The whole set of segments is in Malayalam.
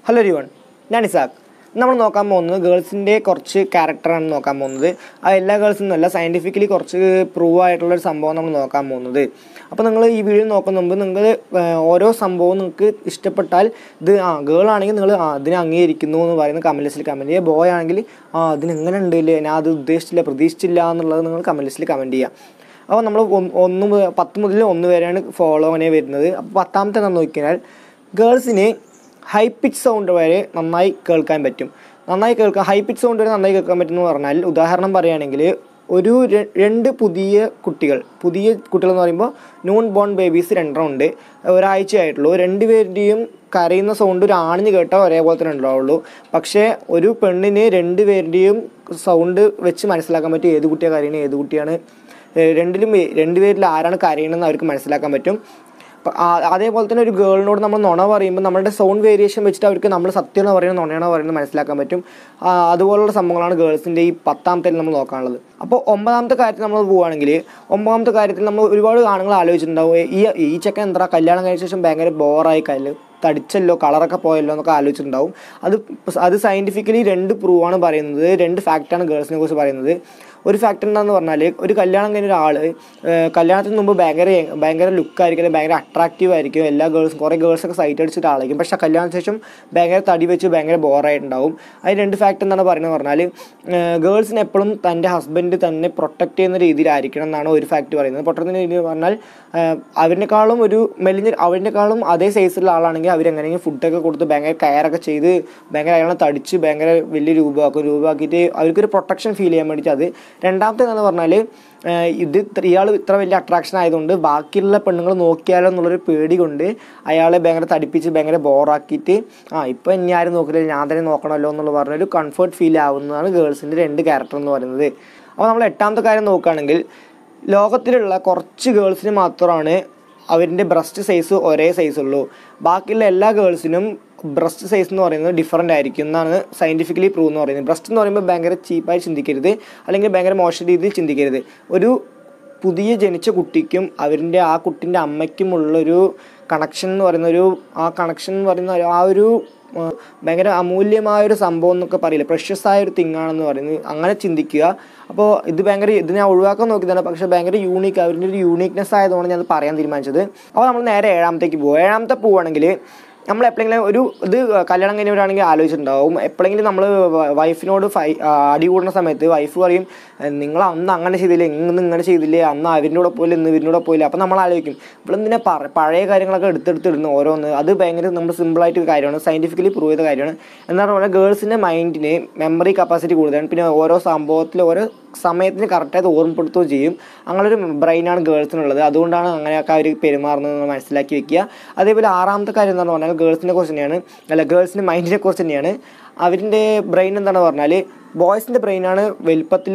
ഹലോ റിവൺ ഞാൻ ഇസാഖ് നമ്മൾ നോക്കാൻ പോകുന്നത് ഗേൾസിൻ്റെ കുറച്ച് ക്യാരക്ടറാണ് നോക്കാൻ പോകുന്നത് ആ എല്ലാ ഗേൾസും അല്ല സയൻറ്റിഫിക്കലി കുറച്ച് പ്രൂവ് ആയിട്ടുള്ളൊരു സംഭവം നമ്മൾ നോക്കാൻ പോകുന്നത് അപ്പോൾ നിങ്ങൾ ഈ വീഡിയോ നോക്കുന്ന മുമ്പ് നിങ്ങൾ ഓരോ സംഭവവും നിങ്ങൾക്ക് ഇഷ്ടപ്പെട്ടാൽ ഇത് ആ ഗേൾ ആണെങ്കിൽ നിങ്ങൾ ആ അതിനെ അംഗീകരിക്കുന്നു എന്ന് പറയുന്ന കമൻറ്റ് ലിസ്റ്റിൽ കമൻറ്റ് ചെയ്യുക ബോയ് ആണെങ്കിൽ ആ അതിന് എങ്ങനെ ഉണ്ട് ഇല്ലേ ഞാൻ അത് ഉദ്ദേശിച്ചില്ല പ്രതീക്ഷിച്ചില്ല എന്നുള്ളത് നിങ്ങൾ കമൻറ്റ് ലിസ്റ്റിൽ കമൻറ്റ് ചെയ്യുക അപ്പോൾ നമ്മൾ ഒന്ന് മുതൽ പത്ത് മുതൽ ഒന്ന് വരെയാണ് ഫോളോ അങ്ങനെ വരുന്നത് അപ്പോൾ പത്താമത്തെ നമ്മൾ നോക്കിയാൽ ഗേൾസിന് ഹൈ പിച്ച് സൗണ്ട് വരെ നന്നായി കേൾക്കാൻ പറ്റും നന്നായി കേൾക്കാൻ ഹൈ പിച്ച് സൗണ്ട് വരെ നന്നായി കേൾക്കാൻ പറ്റും എന്ന് പറഞ്ഞാൽ ഉദാഹരണം പറയുകയാണെങ്കിൽ ഒരു ര- രണ്ട് പുതിയ കുട്ടികൾ പുതിയ കുട്ടികൾ എന്ന് പറയുമ്പോൾ ന്യൂൺ ബോൺ ബേബീസ് രണ്ടെണ്ണം ഉണ്ട് ഒരാഴ്ചയായിട്ടുള്ളൂ രണ്ടുപേരുടെയും കരയുന്ന സൗണ്ട് ഒരു ആണിന് കേട്ടാൽ ഒരേപോലെ തന്നെ ഉണ്ടാവുള്ളൂ പക്ഷേ ഒരു പെണ്ണിന് രണ്ടുപേരുടെയും സൗണ്ട് വെച്ച് മനസ്സിലാക്കാൻ പറ്റും ഏത് കുട്ടിയാണ് കരയണത് ഏത് കുട്ടിയാണ് ഏഹ് രണ്ടിലും ഏ- രണ്ടുപേരിൽ ആരാണ് കരയണമെന്ന് അവർക്ക് മനസ്സിലാക്കാൻ പറ്റും പ- ആ- അതേപോലെ തന്നെ ഒരു ഗേളിനോട് നമ്മൾ നുണ പറയുമ്പോൾ നമ്മുടെ സൗണ്ട് വേരിയേഷൻ വെച്ചിട്ട് അവർക്ക് നമ്മൾ സത്യം എന്ന് പറയുന്നത് നുണയാണോ പറയുന്നത് മനസ്സിലാക്കാൻ പറ്റും ആ, അതുപോലുള്ള സംഭവങ്ങളാണ് ഗേൾസിൻ്റെ ഈ പത്താമത്തെ നമ്മൾ നോക്കാനുള്ളത് അപ്പോൾ ഒമ്പതാമത്തെ കാര്യത്തിൽ നമ്മൾ പോവുകയാണെങ്കിൽ ഒമ്പതാമത്തെ കാര്യത്തിൽ നമ്മൾ ഒരുപാട് ആണുങ്ങൾ ആലോചിച്ചിട്ടുണ്ടാവും ഏ, ഈ ഈ ചെക്കൻ എന്താ കല്യാണം കഴിഞ്ഞ ശേഷം ഭയങ്കര ബോറായി കല്ല് തടിച്ചല്ലോ കളറൊക്കെ പോയല്ലോ എന്നൊക്കെ ആലോചിച്ചിട്ടുണ്ടാവും അത് അത് സയൻറ്റിഫിക്കലി രണ്ട് പ്രൂവാണ് പറയുന്നത് രണ്ട് ഫാക്റ്റാണ് ഗേൾസിനെ കുറിച്ച് പറയുന്നത് ഒരു ഫാക്ടർ എന്താണെന്ന് പറഞ്ഞാൽ ഒരു കല്യാണം കഴിഞ്ഞ ഒരാൾ കല്യാണത്തിന് മുമ്പ് ഭയങ്കര ഭയങ്കര ലുക്കായിരിക്കും അല്ലെങ്കിൽ ഭയങ്കര അട്രാക്റ്റീവ് ആയിരിക്കും എല്ലാ ഗേൾസും കുറേ ഗേൾസൊക്കെ സൈറ്റ് അടിച്ചിട്ട് ആളായിരിക്കും പക്ഷേ കല്യാണത്തിന് ശേഷം ഭയങ്കര തടി വെച്ച് ഭയങ്കര ബോറായിട്ടുണ്ടാവും അതിന് രണ്ട് ഫാക്ടർ എന്താണ് പറയുന്നത് പറഞ്ഞാൽ ഗേൾസിന് എപ്പോഴും തൻ്റെ ഹസ്ബൻഡ് തന്നെ പ്രൊട്ടക്റ്റ് ചെയ്യുന്ന രീതിയിലായിരിക്കണം എന്നാണ് ഒരു ഫാക്ട് പറയുന്നത് പ്രൊട്ടക്ട് ചെയ്യുന്ന രീതി പറഞ്ഞാൽ ഏഹ്, അവരിനേക്കാളും ഒരു മെലിഞ്ഞ അവരിനേക്കാളും അതേ സൈസിലുള്ള ആളാണെങ്കിൽ അവരെങ്ങനെയെങ്കിലും ഫുഡൊക്കെ കൊടുത്ത് ഭയങ്കര കെയറൊക്കെ ചെയ്ത് ഭയങ്കര അയാളെ തടിച്ച് ഭയങ്കര വലിയ രൂപമാക്കും രൂപമാക്കിയിട്ട് അവർക്കൊരു പ്രൊട്ടക്ഷൻ ഫീൽ ചെയ്യാൻ വേണ്ടിയിട്ട് അത് രണ്ടാമത്തെ എന്ന് പറഞ്ഞാൽ ഏഹ്, ഇത് ഇയാൾ ഇത്ര വലിയ അട്രാക്ഷൻ ആയതുകൊണ്ട് ബാക്കിയുള്ള പെണ്ണുങ്ങൾ നോക്കിയാലോ എന്നുള്ളൊരു പേടി കൊണ്ട് അയാളെ ഭയങ്കര തടിപ്പിച്ച് ഭയങ്കര ബോറാക്കിയിട്ട് ആ ഇപ്പം ഇനി ആരും നോക്കില്ല ഞാൻ തന്നെ നോക്കണമല്ലോ എന്നുള്ള പറഞ്ഞൊരു കംഫർട്ട് ഫീൽ ആവുന്നതാണ് ഗേൾസിൻ്റെ രണ്ട് ക്യാരക്ടർ എന്ന് പറയുന്നത് അപ്പോൾ നമ്മൾ എട്ടാമത്തെ കാര്യം നോക്കുകയാണെങ്കിൽ ലോകത്തിലുള്ള കുറച്ച് ഗേൾസിന് മാത്രമാണ് അവരിൻ്റെ ബ്രസ്റ്റ് സൈസ് ഒരേ സൈസ് ഉള്ളൂ ബാക്കിയുള്ള എല്ലാ ഗേൾസിനും ബ്രസ്റ്റ് സൈസ് എന്ന് പറയുന്നത് ഡിഫറൻ്റ് ആയിരിക്കും എന്നാണ് സയൻറ്റിഫിക്കലി പ്രൂവ് എന്ന് പറയുന്നത് ബ്രസ്റ്റ് എന്ന് പറയുമ്പോൾ ഭയങ്കര ചീപ്പായി ചിന്തിക്കരുത് അല്ലെങ്കിൽ ഭയങ്കര മോശം രീതിയിൽ ചിന്തിക്കരുത് ഒരു പുതിയ ജനിച്ച കുട്ടിക്കും അവരിൻ്റെ ആ കുട്ടിൻ്റെ അമ്മയ്ക്കുമുള്ളൊരു കണക്ഷൻ എന്ന് പറയുന്ന ഒരു ആ കണക്ഷൻ എന്ന് പറയുന്ന ഒരു- ആ ഒരു ആ, ഭയങ്കര അമൂല്യമായൊരു സംഭവം എന്നൊക്കെ പറയില്ല പ്രഷ്യസ് ആയ ഒരു തിങ് ആണെന്ന് പറയുന്നത് അങ്ങനെ ചിന്തിക്കുക അപ്പോൾ ഇത് ഭയങ്കര ഇത് ഞാൻ ഒഴിവാക്കാൻ നോക്കിയതാണ് പക്ഷേ ഭയങ്കര യൂണീക്ക് അവരുടെ ഒരു യൂണീക്നെസ് ആയതുകൊണ്ട് ഞാൻ അത് പറയാൻ തീരുമാനിച്ചത് അപ്പോൾ നമ്മൾ നേരെ ഏഴാമത്തേക്ക് പോകും ഏഴാമത്തെ പോവുകയാണെങ്കിൽ നമ്മൾ എപ്പോഴെങ്കിലും ഒരു ഇത് കല്യാണം കഴിഞ്ഞവരാണെങ്കിൽ ആലോചിച്ചിട്ടുണ്ടാവും എപ്പോഴെങ്കിലും നമ്മൾ വൈഫിനോട് ഫൈ അടി കൂടുന്ന സമയത്ത് വൈഫ് പറയും നിങ്ങൾ അന്ന് അങ്ങനെ ചെയ്തില്ലേ ഇന്ന് ഇങ്ങനെ ചെയ്തില്ലേ അന്ന് അവരിൻ്റെ കൂടെ പോയില്ല ഇന്ന് ഇവരിൻ്റെ കൂടെ പോയില്ല അപ്പോൾ നമ്മൾ ആലോചിക്കും ഇവളെന്തിനാ പറ പഴയ കാര്യങ്ങളൊക്കെ എടുത്തെടുത്തിടുന്നു ഓരോന്ന് അത് ഭയങ്കര നമ്മൾ സിമ്പിളായിട്ട് ഒരു കാര്യമാണ് സയൻറ്റിഫിക്കലി പ്രൂവ് ചെയ്ത കാര്യമാണ് എന്നാൽ പറഞ്ഞാൽ ഗേൾസിൻ്റെ മൈൻഡിന് മെമ്മറി കപ്പാസിറ്റി കൂടുതലാണ് പിന്നെ ഓരോ സംഭവത്തിൽ ഓരോ സമയത്തിന് കറക്റ്റായിട്ട് ഓർമ്മപ്പെടുത്തുകയും ചെയ്യും അങ്ങനൊരു ബ്രെയിനാണ് ഗേൾസിനുള്ളത് അതുകൊണ്ടാണ് അങ്ങനെയൊക്കെ അവർ പെരുമാറുന്നത് എന്ന് മനസ്സിലാക്കി വെക്കുക അതേപോലെ ആറാമത്തെ കാര്യം എന്താണെന്ന് പറഞ്ഞാൽ ഗേൾസിനെ കുറിച്ച് തന്നെയാണ് അല്ല ഗേൾസിൻ്റെ മൈൻഡിനെ കുറിച്ച് തന്നെയാണ് അവരിൻ്റെ ബ്രെയിൻ എന്താണെന്ന് പറഞ്ഞാൽ ബോയ്സിൻ്റെ ബ്രെയിനാണ് വലുപ്പത്തിൽ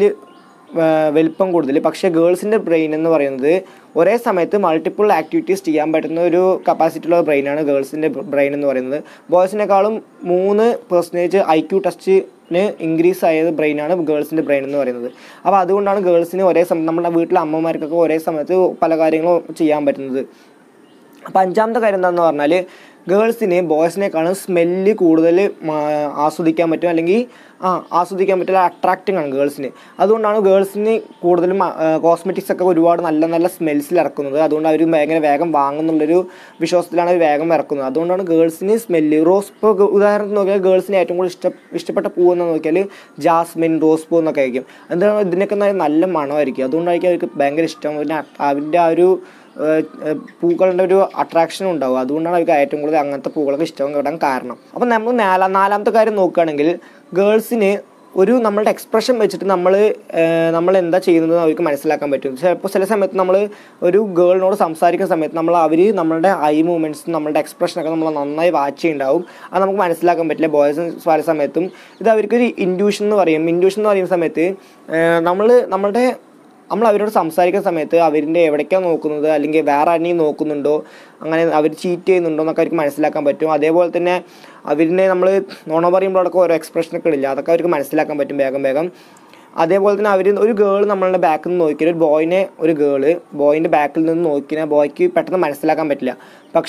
വലിപ്പം കൂടുതൽ പക്ഷേ ഗേൾസിൻ്റെ ബ്രെയിൻ എന്ന് പറയുന്നത് ഒരേ സമയത്ത് മൾട്ടിപ്പിൾ ആക്ടിവിറ്റീസ് ചെയ്യാൻ പറ്റുന്ന ഒരു കപ്പാസിറ്റി ഉള്ള ബ്രെയിനാണ് ഗേൾസിൻ്റെ ബ്രെയിൻ എന്ന് പറയുന്നത് ബോയ്സിനേക്കാളും മൂന്ന് പെർസെൻറ്റേജ് ഐ ക്യു ടെസ്റ്റിന് ഇൻക്രീസ് ആയത് ബ്രെയിനാണ് ഗേൾസിൻ്റെ ബ്രെയിൻ എന്ന് പറയുന്നത് അപ്പോൾ അതുകൊണ്ടാണ് ഗേൾസിന് ഒരേ സമയം നമ്മുടെ വീട്ടിലെ അമ്മമാർക്കൊക്കെ ഒരേ സമയത്ത് പല കാര്യങ്ങളും ചെയ്യാൻ പറ്റുന്നത് അപ്പോൾ അഞ്ചാമത്തെ കാര്യം എന്താണെന്ന് പറഞ്ഞാൽ ഗേൾസിന് ബോയ്സിനേക്കാളും സ്മെല്ല് കൂടുതൽ മാ- ആസ്വദിക്കാൻ പറ്റും അല്ലെങ്കിൽ ആ ആസ്വദിക്കാൻ പറ്റില്ല അട്രാക്റ്റിംഗ് ആണ് ഗേൾസിന് അതുകൊണ്ടാണ് ഗേൾസിന് കൂടുതലും കോസ്മെറ്റിക്സ് ഒക്കെ ഒരുപാട് നല്ല നല്ല സ്മെൽസിൽ ഇറക്കുന്നത് അതുകൊണ്ട് അവർ ഭയങ്കര വേഗം വാങ്ങുന്നുള്ളൊരു വിശ്വാസത്തിലാണ് അവർ വേഗം ഇറക്കുന്നത് അതുകൊണ്ടാണ് ഗേൾസിന് സ്മെല്ല് റോസ് ഇപ്പോൾ ഉദാഹരണത്തിന് നോക്കിയാൽ ഗേൾസിന് ഏറ്റവും കൂടുതൽ ഇഷ്ട ഇഷ്ടപ്പെട്ട പൂ എന്ന് നോക്കിയാൽ ജാസ്മിൻ റോസ് പൂ എന്നൊക്കെ ആയിരിക്കും എന്താണ് ഇതിനൊക്കെ നല്ല- നല്ല മണമായിരിക്കും അതുകൊണ്ടായിരിക്കും അവർക്ക് ഭയങ്കര ഇഷ്ടം പിന്നെ അവൻ്റെ ആ ഒരു ഏഹ് ഏഹ് പൂക്കളുടെ ഒരു അട്രാക്ഷനും ഉണ്ടാവും അതുകൊണ്ടാണ് അവർക്ക് ഏറ്റവും കൂടുതൽ അങ്ങനത്തെ പൂക്കളൊക്കെ ഇഷ്ടം കിട്ടാൻ കാരണം അപ്പം നമ്മൾ നാലാം നാലാമത്തെ കാര്യം നോക്കുകയാണെങ്കിൽ ഗേൾസിന് ഒരു നമ്മളുടെ എക്സ്പ്രഷൻ വെച്ചിട്ട് നമ്മൾ നമ്മൾ എന്താ ചെയ്യുന്നത് അവർക്ക് മനസ്സിലാക്കാൻ പറ്റും ചിലപ്പോൾ ചില സമയത്ത് നമ്മൾ ഒരു ഗേളിനോട് സംസാരിക്കുന്ന സമയത്ത് നമ്മൾ അവർ നമ്മളുടെ ഐ മൂവ്മെൻറ്റ്സും നമ്മളുടെ എക്സ്പ്രഷനൊക്കെ നമ്മൾ നന്നായി വാച്ച് ചെയ്യുന്നുണ്ടാവും അത് നമുക്ക് മനസ്സിലാക്കാൻ പറ്റില്ല ബോയ്സ് പല സമയത്തും ഇത് അവർക്കൊരു ഇൻഡ്യൂഷൻ എന്ന് പറയും ഇൻഡ്യൂഷൻ എന്ന് പറയുന്ന സമയത്ത് നമ്മൾ നമ്മളുടെ നമ്മൾ അവരോട് സംസാരിക്കുന്ന സമയത്ത് അവരിൻ്റെ എവിടേക്കാണ് നോക്കുന്നത് അല്ലെങ്കിൽ വേറെ ആരെയും നോക്കുന്നുണ്ടോ അങ്ങനെ അവർ ചീറ്റ് ചെയ്യുന്നുണ്ടോ എന്നൊക്കെ അവർക്ക് മനസ്സിലാക്കാൻ പറ്റും അതേപോലെ തന്നെ അവരിനെ നമ്മൾ നുണ പറയുമ്പോഴൊക്കെ ഓരോ എക്സ്പ്രഷനൊക്കെ ഇല്ല അതൊക്കെ അവർക്ക് മനസ്സിലാക്കാൻ പറ്റും വേഗം വേഗം അതേപോലെ തന്നെ അവർ ഒരു ഗേൾ നമ്മളുടെ ബാക്കിൽ നിന്ന് നോക്കിയാൽ ഒരു ബോയിനെ ഒരു ഗേള് ബോയിൻ്റെ ബാക്കിൽ നിന്ന് നോക്കിയാൽ ബോയ്ക്ക് പെട്ടെന്ന് മനസ്സിലാക്കാൻ പറ്റില്ല പക്ഷേ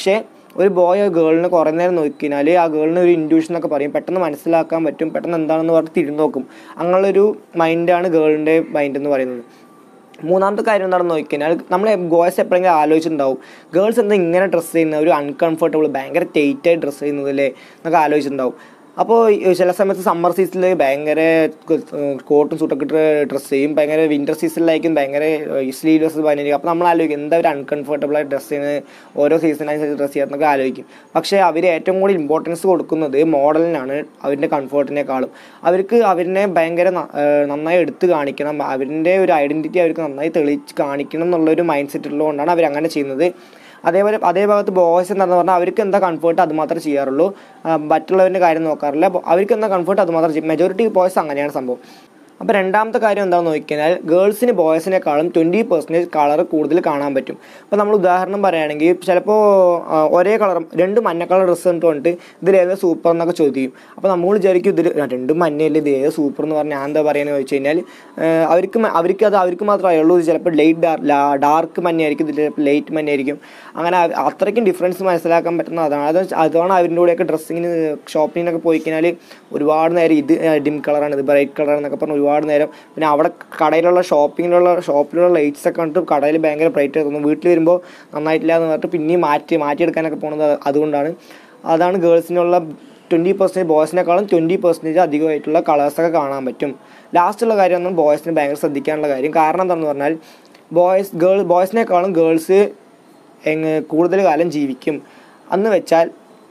ഒരു ബോയ് ഗേളിനെ കുറേ നേരം നോക്കിക്കഴിഞ്ഞാൽ ആ ഗേളിന് ഒരു ഇൻഡ്യൂഷൻ എന്നൊക്കെ പറയും പെട്ടെന്ന് മനസ്സിലാക്കാൻ പറ്റും പെട്ടെന്ന് എന്താണെന്ന് പറഞ്ഞ് തിരിഞ്ഞു നോക്കും അങ്ങനെയുള്ളൊരു മൈൻഡാണ് ഗേളിൻ്റെ മൈൻഡ് എന്ന് പറയുന്നത് മൂന്നാമത്തെ കാര്യം എന്താണെന്ന് നോക്കിക്കഴിഞ്ഞാൽ നമ്മൾ ബോയ്സ് എപ്പോഴെങ്കിലും ആലോചിച്ചിട്ടുണ്ടാവും ഗേൾസ് എന്താ ഇങ്ങനെ ഡ്രസ്സ് ചെയ്യുന്നത് ഒരു അൺകംഫർട്ടബിൾ ഭയങ്കര ടൈറ്റായി ഡ്രസ്സ് ചെയ്യുന്നത് അല്ലേ എന്നൊക്കെ ആലോചിച്ചിട്ടുണ്ടാവും അപ്പോൾ ഈ ചില സമയത്ത് സമ്മർ സീസണിൽ ഭയങ്കര കോട്ടും സൂട്ടൊക്കെ ഇട്ട് ഡ്രസ്സ് ചെയ്യും ഭയങ്കര വിൻ്റർ സീസണിലായിരിക്കും ഭയങ്കര സ്ലീവ് ഡ്രസ്സ് പനിയായിരിക്കും അപ്പോൾ നമ്മൾ ആലോചിക്കും എന്താ ഒരു അൺകംഫർട്ടബിൾ ആയി ഡ്രസ്സ് ചെയ്യുന്നത് ഓരോ സീസണനുസരിച്ച് ഡ്രസ്സ് ചെയ്യാന്നൊക്കെ ആലോചിക്കും പക്ഷേ അവർ ഏറ്റവും കൂടുതൽ ഇമ്പോർട്ടൻസ് കൊടുക്കുന്നത് മോഡലിനാണ് അവരുടെ കംഫർട്ടിനേക്കാളും അവർക്ക് അവരിനെ ഭയങ്കര ന- ഏഹ് നന്നായി എടുത്ത് കാണിക്കണം അവരിൻ്റെ ഒരു ഐഡൻറ്റിറ്റി അവർക്ക് നന്നായി തെളിയിച്ച് കാണിക്കണം എന്നുള്ളൊരു മൈൻഡ് സെറ്റ് ഉള്ളതുകൊണ്ടാണ് അവർ അങ്ങനെ ചെയ്യുന്നത് അതേപോലെ അതേ ഭാഗത്ത് ബോയ്സ് എന്താണെന്ന് പറഞ്ഞാൽ അവർക്ക് എന്താ കംഫർട്ട് അത് മാത്രമേ ചെയ്യാറുള്ളൂ ആ, മറ്റുള്ളവരുടെ കാര്യം നോക്കാറില്ല അപ്പോൾ അവർക്ക് എന്താ കംഫർട്ട് അത് മാത്രം ചെയ്യും മെജോറിറ്റി ബോയ്സ് അങ്ങനെയാണ് സംഭവം അപ്പോൾ രണ്ടാമത്തെ കാര്യം എന്താണെന്ന് നോക്കിക്കഴിഞ്ഞാൽ ഗേൾസിന് ബോയ്സിനേക്കാളും ട്വൻറ്റി പെർസെൻറ്റേജ് കളർ കൂടുതൽ കാണാൻ പറ്റും അപ്പോൾ നമ്മൾ ഉദാഹരണം പറയുകയാണെങ്കിൽ ചിലപ്പോൾ ആ, ഒരേ കളർ രണ്ട് മഞ്ഞ കളർ ഡ്രസ്സ് എന്നിട്ട് വന്നിട്ട് ഇതിൽ ഏതാ സൂപ്പർ എന്നൊക്കെ ചോദിക്കും അപ്പോൾ നമ്മൾ വിചാരിക്കും ഇതിൽ ആ, രണ്ടും മഞ്ഞയല്ലേ ഇത് ഏത് സൂപ്പർ എന്ന് പറഞ്ഞാൽ ഞാൻ എന്താ പറയുന്നത് ചോദിച്ചു കഴിഞ്ഞാൽ ആ, അവർക്ക് മ- അവർക്ക് അത് അവർക്ക് മാത്രമേ അറിയുള്ളൂ ഇത് ചിലപ്പോൾ ലൈറ്റ് ഡാർക്ക് ഡാർക്ക് മഞ്ഞയായിരിക്കും ഇതിൽ ചിലപ്പോൾ ലൈറ്റ് മഞ്ഞയായിരിക്കും അങ്ങനെ അവ- അത്രയ്ക്കും ഡിഫറൻസ് മനസ്സിലാക്കാൻ പറ്റുന്ന അതാണ് അത് അതാണ് അവരുടെ കൂടെയൊക്കെ ഡ്രസ്സിങ്ങിന് ഷോപ്പിങ്ങിനൊക്കെ പോയി കഴിഞ്ഞാൽ ഒരുപാട് നേരം ഇത് ഡിം കളറാണ് ഇത് ബ്രൈറ്റ് കളർ എന്നൊക്കെ പറഞ്ഞ് ഒരുപാട് നേരം പിന്നെ അവിടെ കടയിലുള്ള ഷോപ്പിങ്ങിലുള്ള ഷോപ്പിലുള്ള ലൈറ്റ്സ് ഒക്കെ കണ്ടിട്ട് കടയിൽ ഭയങ്കര ബ്രൈറ്റ് തോന്നും വീട്ടിൽ വരുമ്പോൾ നന്നായിട്ടില്ല എന്ന് പറഞ്ഞിട്ട് പിന്നെയും മാറ്റി മാറ്റിയെടുക്കാനൊക്കെ പോകുന്നത് അത് അതുകൊണ്ടാണ് അതാണ് ഗേൾസിനുള്ള ട്വൻറ്റി പെർസെൻറ്റേജ് ബോയ്സിനേക്കാളും ട്വൻറ്റി പെർസെൻറ്റേജ് അധികമായിട്ടുള്ള കളേഴ്സൊക്കെ കാണാൻ പറ്റും ലാസ്റ്റുള്ള കാര്യം ഒന്നും ബോയ്സിന് ഭയങ്കര ശ്രദ്ധിക്കാനുള്ള കാര്യം കാരണം എന്താണെന്ന് പറഞ്ഞാൽ ബോയ്സ് ഗേൾ ബോയ്സിനേക്കാളും ഗേൾസ് എങ് കൂടുതൽ കാലം ജീവിക്കും അന്ന് വെച്ചാൽ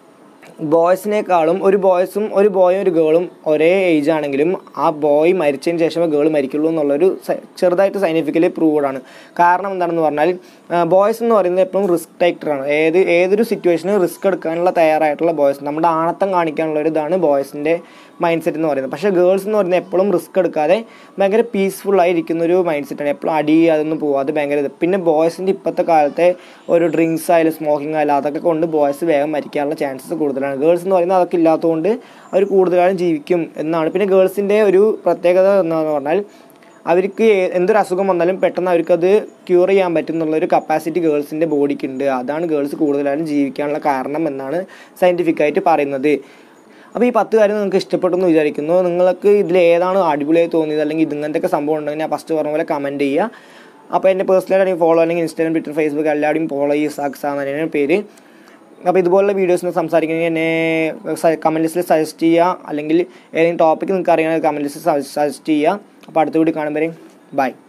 ബോയ്സിനേക്കാളും ഒരു ബോയ്സും ഒരു ബോയും ഒരു ഗേളും ഒരേ ഏജ് ആണെങ്കിലും ആ ബോയ് മരിച്ചതിന് ശേഷമേ ഗേൾ മരിക്കുള്ളൂ എന്നുള്ളൊരു സ- ചെറുതായിട്ട് സയൻറ്റിഫിക്കലി പ്രൂവ്ഡ് ആണ് കാരണം എന്താണെന്ന് പറഞ്ഞാൽ ബോയ്സ് എന്ന് പറയുന്നത് എപ്പോഴും റിസ്ക് ടേക്കറാണ് ഏത് ഏതൊരു സിറ്റുവേഷനും റിസ്ക് എടുക്കാനുള്ള തയ്യാറായിട്ടുള്ള ബോയ്സ് നമ്മുടെ ആണത്തം കാണിക്കാനുള്ള ഒരു ഇതാണ് ബോയ്സിൻ്റെ മൈൻഡ് സെറ്റ് എന്ന് പറയുന്നത് പക്ഷേ ഗേൾസ് എന്ന് പറയുന്നത് എപ്പോഴും റിസ്ക് എടുക്കാതെ ഭയങ്കര പീസ്ഫുൾ ആയിരിക്കുന്ന ഒരു മൈൻഡ് സെറ്റാണ് എപ്പോഴും അടി അതൊന്നും പോവാതെ ഭയങ്കര ഇത് പിന്നെ ബോയ്സിൻ്റെ ഇപ്പോഴത്തെ കാലത്തെ ഒരു ഡ്രിങ്ക്സ് ആയാലും സ്മോക്കിംഗ് ആയാലും അതൊക്കെ കൊണ്ട് ബോയ്സ് വേഗം മരിക്കാനുള്ള ചാൻസസ് കൂടുതലാണ് ഗേൾസ് എന്ന് പറയുന്നത് അതൊക്കെ ഇല്ലാത്തതുകൊണ്ട് അവർ കൂടുതലായും ജീവിക്കും എന്നാണ് പിന്നെ ഗേൾസിൻ്റെ ഒരു പ്രത്യേകത എന്താണെന്ന് പറഞ്ഞാൽ അവർക്ക് ഏ- എന്തൊരു അസുഖം വന്നാലും പെട്ടെന്ന് അവർക്കത് ക്യൂർ ചെയ്യാൻ പറ്റും എന്നുള്ളൊരു കപ്പാസിറ്റി ഗേൾസിൻ്റെ ബോഡിക്ക് ഉണ്ട് അതാണ് ഗേൾസ് കൂടുതലായും ജീവിക്കാനുള്ള കാരണം എന്നാണ് സയൻറ്റിഫിക്കായിട്ട് പറയുന്നത് അപ്പോൾ ഈ പത്ത് കാര്യം നിങ്ങൾക്ക് ഇഷ്ടപ്പെട്ടു എന്ന് വിചാരിക്കുന്നു നിങ്ങൾക്ക് ഇതിൽ ഏതാണ് അടിപൊളിയായി തോന്നിയത് അല്ലെങ്കിൽ ഇങ്ങനത്തെ സംഭവം ഉണ്ടെങ്കിൽ ഞാൻ ഫസ്റ്റ് പറഞ്ഞ പോലെ കമൻറ്റ് ചെയ്യുക അപ്പോൾ എൻ്റെ പേഴ്സണലായിട്ട് ഫോളോ അല്ലെങ്കിൽ ഇൻസ്റ്റാഗ്രാം ട്വിറ്റർ ഫേസ്ബുക്ക് എല്ലാവരും ഫോളോ ചെയ്യുക സാക്സ് എന്നാണ് പേര് അപ്പോൾ ഇതുപോലുള്ള വീഡിയോസിന് സംസാരിക്കണമെങ്കിൽ എന്നെ കമൻറ്റ് ലിസ്റ്റിൽ സജസ്റ്റ് ചെയ്യുക അല്ലെങ്കിൽ ഏതെങ്കിലും ടോപ്പിക്ക് നിങ്ങൾക്ക് അറിയണമെങ്കിൽ കമൻറ്റ് ലിസ്റ്റിൽ സജസ്റ്റ് ചെയ്യുക അപ്പോൾ അടുത്ത വീഡിയോ കാണുമ്പോൾ ബൈ